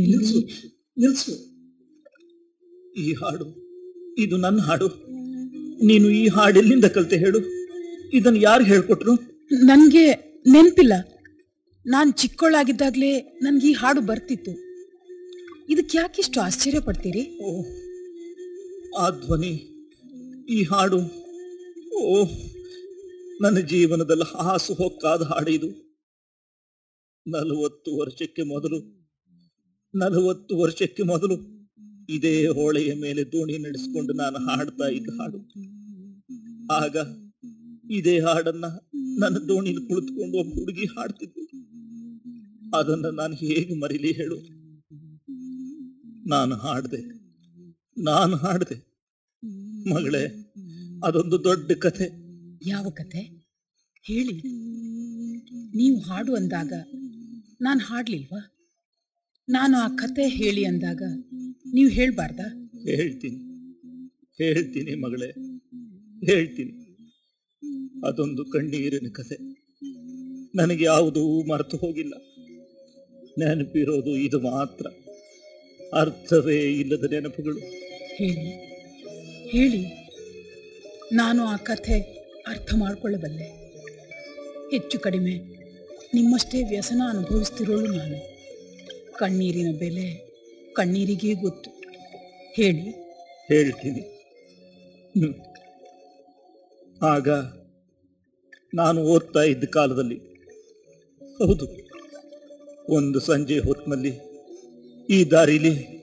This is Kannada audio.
ನಿಲ್ಸು ನಿಲ್ಸು ಈ ಹಾಡು ಇದು ನನ್ನ ಹಾಡು ನೀನು ಈ ಹಾಡು ಎಲ್ಲಿಂದ ಕಲ್ತೆ ಹೇಳು ಇದನ್ನು ಯಾರು ಹೇಳ್ಕೊಟ್ರು ನನ್ಗೆ ನೆನ್ಪಿಲ್ಲ ನಾನ್ ಚಿಕ್ಕವಳಾಗಿದ್ದಾಗ್ಲೇ ನನ್ಗೆ ಈ ಹಾಡು ಬರ್ತಿತ್ತು ಇದಕ್ಕೆ ಯಾಕಿಷ್ಟು ಆಶ್ಚರ್ಯ ಪಡ್ತೀರಿ ಓ ಆ ಧ್ವನಿ ಈ ಹಾಡು ಓ ನನ್ನ ಜೀವನದಲ್ಲಿ ಹಾಸು ಹೊಕ್ಕಾದ ಹಾಡು ಇದು ನಲವತ್ತು ವರ್ಷಕ್ಕೆ ಮೊದಲು ನಲವತ್ತು ವರ್ಷಕ್ಕೆ ಮೊದಲು ಇದೇ ಹೋಳೆಯ ಮೇಲೆ ದೋಣಿ ನಡೆಸಿಕೊಂಡು ನಾನು ಹಾಡ್ತಾ ಇದ್ದ ಹಾಡು ಆಗ ಇದೇ ಹಾಡನ್ನ ನನ್ನ ದೋಣಿಲಿ ಕುಳಿತುಕೊಂಡು ಒಬ್ಬ ಹುಡುಗಿ ಹಾಡ್ತಿದ್ದು ಅದನ್ನ ನಾನು ಹೇಗೆ ಮರಿಲಿ ಹೇಳು ನಾನು ಹಾಡ್ದೆ ನಾನು ಹಾಡ್ದೆ ಮಗಳೇ ಅದೊಂದು ದೊಡ್ಡ ಕಥೆ ಯಾವ ಕತೆ ಹೇಳಿ ನೀವು ಹಾಡು ಅಂದಾಗ ನಾನು ಹಾಡ್ಲಿಲ್ವಾ ನಾನು ಆ ಕತೆ ಹೇಳಿ ಅಂದಾಗ ನೀವು ಹೇಳ್ಬಾರ್ದಾ ಹೇಳ್ತೀನಿ ಹೇಳ್ತೀನಿ ಮಗಳೇ ಹೇಳ್ತೀನಿ ಅದೊಂದು ಕಣ್ಣೀರಿನ ಕಥೆ ನನಗೆ ಯಾವುದೂ ಮರೆತು ಹೋಗಿಲ್ಲ ನೆನಪಿರೋದು ಇದು ಮಾತ್ರ ಅರ್ಥವೇ ಇಲ್ಲದ ನೆನಪುಗಳು ಹೇಳಿ ಹೇಳಿ ನಾನು ಆ ಕಥೆ ಅರ್ಥ ಮಾಡಿಕೊಳ್ಳಬಲ್ಲೆ ಹೆಚ್ಚು ಕಡಿಮೆ ನಿಮ್ಮಷ್ಟೇ ವ್ಯಸನ ಅನುಭವಿಸ್ತಿರೋಳು ನಾನು ಕಣ್ಣೀರಿನ ಬೆಲೆ ಕಣ್ಣೀರಿಗೇ ಗೊತ್ತು ಹೇಳಿ ಹೇಳ್ತೀನಿ ಹ್ಮ್. ಆಗ ನಾನು ಓದ್ತಾ ಇದ್ದ ಕಾಲದಲ್ಲಿ ಹೌದು ಒಂದು ಸಂಜೆ ಹೊತ್ತಿನಲ್ಲಿ ಈ ದಾರಿಲಿ